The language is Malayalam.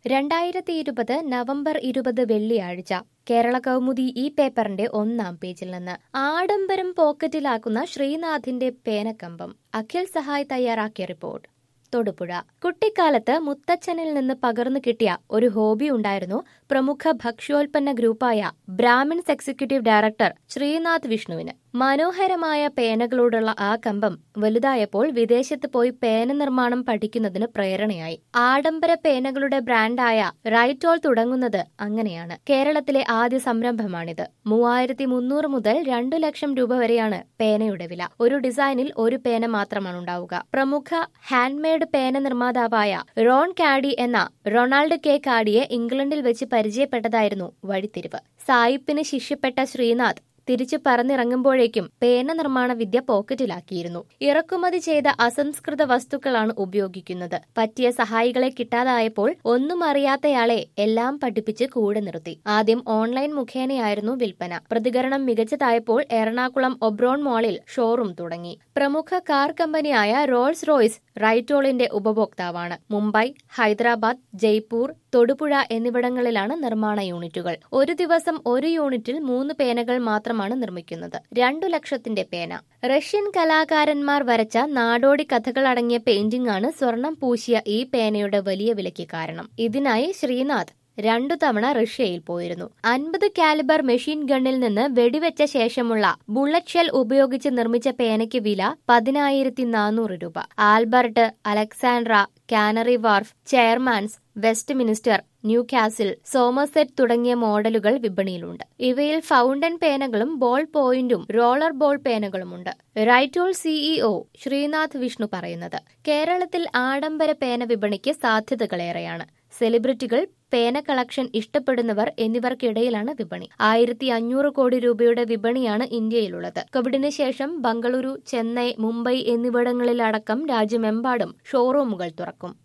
രണ്ടായിരത്തി ഇരുപത് നവംബർ ഇരുപത് വെള്ളിയാഴ്ച കേരള കൗമുദി ഈ പേപ്പറിന്റെ ഒന്നാം പേജിൽ നിന്ന് ആഡംബരം പോക്കറ്റിലാക്കുന്ന ശ്രീനാഥിന്റെ പേനക്കമ്പം അഖിൽ സഹായ് തയ്യാറാക്കിയ റിപ്പോർട്ട് തൊടുപുഴ കുട്ടിക്കാലത്ത് മുത്തച്ഛനിൽ നിന്ന് പകർന്നു കിട്ടിയ ഒരു ഹോബി ഉണ്ടായിരുന്നു പ്രമുഖ ഭക്ഷ്യോൽപ്പന്ന ഗ്രൂപ്പായ ബ്രാഹ്മിൺസ് എക്സിക്യൂട്ടീവ് ഡയറക്ടർ ശ്രീനാഥ് വിഷ്ണുവിന് മനോഹരമായ പേനകളോടുള്ള ആ കമ്പം വലുതായപ്പോൾ വിദേശത്ത് പോയി പേന നിർമ്മാണം പഠിക്കുന്നതിന് പ്രേരണയായി ആഡംബര പേനകളുടെ ബ്രാൻഡായ റൈറ്റോൾ തുടങ്ങുന്നത് അങ്ങനെയാണ് കേരളത്തിലെ ആദ്യ സംരംഭമാണിത് മൂവായിരത്തി മുന്നൂറ് മുതൽ രണ്ടു ലക്ഷം രൂപ വരെയാണ് പേനയുടെ വില ഒരു ഡിസൈനിൽ ഒരു പേന മാത്രമാണ് ഉണ്ടാവുക പ്രമുഖ ഹാൻഡ്മെയ്ഡ് പേന നിർമ്മാതാവായ റോൺ കാഡി എന്ന റൊണാൾഡ് കെ കാഡിയെ ഇംഗ്ലണ്ടിൽ വെച്ച് പരിചയപ്പെട്ടതായിരുന്നു വഴിത്തിരിവ് സായിപ്പിന് ശിഷ്യപ്പെട്ട ശ്രീനാഥ് തിരിച്ചു പറന്നിറങ്ങുമ്പോഴേക്കും പേന നിർമ്മാണ വിദ്യ പോക്കറ്റിലാക്കിയിരുന്നു ഇറക്കുമതി ചെയ്ത അസംസ്കൃത വസ്തുക്കളാണ് ഉപയോഗിക്കുന്നത് പറ്റിയ സഹായികളെ കിട്ടാതായപ്പോൾ ഒന്നും അറിയാത്തയാളെ എല്ലാം പഠിപ്പിച്ച് കൂടെ നിർത്തി ആദ്യം ഓൺലൈൻ മുഖേനയായിരുന്നു വിൽപ്പന പ്രതികരണം മികച്ചതായപ്പോൾ എറണാകുളം ഒബ്രോൺ മോളിൽ ഷോറൂം തുടങ്ങി പ്രമുഖ കാർ കമ്പനിയായ റോൾസ് റോയ്സ് റൈറ്റോളിന്റെ ഉപഭോക്താവാണ് മുംബൈ ഹൈദരാബാദ് ജയ്പൂർ തൊടുപുഴ എന്നിവിടങ്ങളിലാണ് നിർമ്മാണ യൂണിറ്റുകൾ ഒരു ദിവസം ഒരു യൂണിറ്റിൽ മൂന്ന് പേനകൾ മാത്രമാണ് നിർമ്മിക്കുന്നത് രണ്ടു ലക്ഷത്തിന്റെ പേന റഷ്യൻ കലാകാരന്മാർ വരച്ച നാടോടി കഥകൾ അടങ്ങിയ പെയിന്റിംഗ് ആണ് സ്വർണം പൂശിയ ഈ പേനയുടെ വലിയ വിലയ്ക്ക് കാരണം ഇതിനായി ശ്രീനാഥ് രണ്ടു തവണ റഷ്യയിൽ പോയിരുന്നു അൻപത് കാലിബർ മെഷീൻ ഗണ്ണിൽ നിന്ന് വെടിവെച്ച ശേഷമുള്ള ബുള്ളറ്റ് ഷെൽ ഉപയോഗിച്ച് നിർമ്മിച്ച പേനയ്ക്ക് വില പതിനായിരത്തി നാനൂറ് രൂപ Albert Alexandra Canary Wharf chairman's Westminster Newcastle Somerset തുടങ്ങിയ മോഡലുകൾ വിപണിയിലുണ്ട് ഇവയിൽ ഫൗണ്ടൻ പേനകളും ബോൾ പോയിന്റും റോളർ ബോൾ പേനകളുമുണ്ട് റൈറ്റോൾ സിഇഒ ശ്രീനാഥ് വിഷ്ണു പറയുന്നത് കേരളത്തിൽ ആഡംബര പേന വിപണിക്ക് സാധ്യതകളേറെയാണ് സെലിബ്രിറ്റികൾ പേന കളക്ഷൻ ഇഷ്ടപ്പെടുന്നവർ എന്നിവർക്കിടയിലാണ് വിപണി ആയിരത്തി അഞ്ഞൂറ് കോടി രൂപയുടെ വിപണിയാണ് ഇന്ത്യയിലുള്ളത് കോവിഡിന് ശേഷം ബംഗളൂരു ചെന്നൈ മുംബൈ എന്നിവിടങ്ങളിലടക്കം രാജ്യമെമ്പാടും ഷോറൂമുകൾ തുറക്കും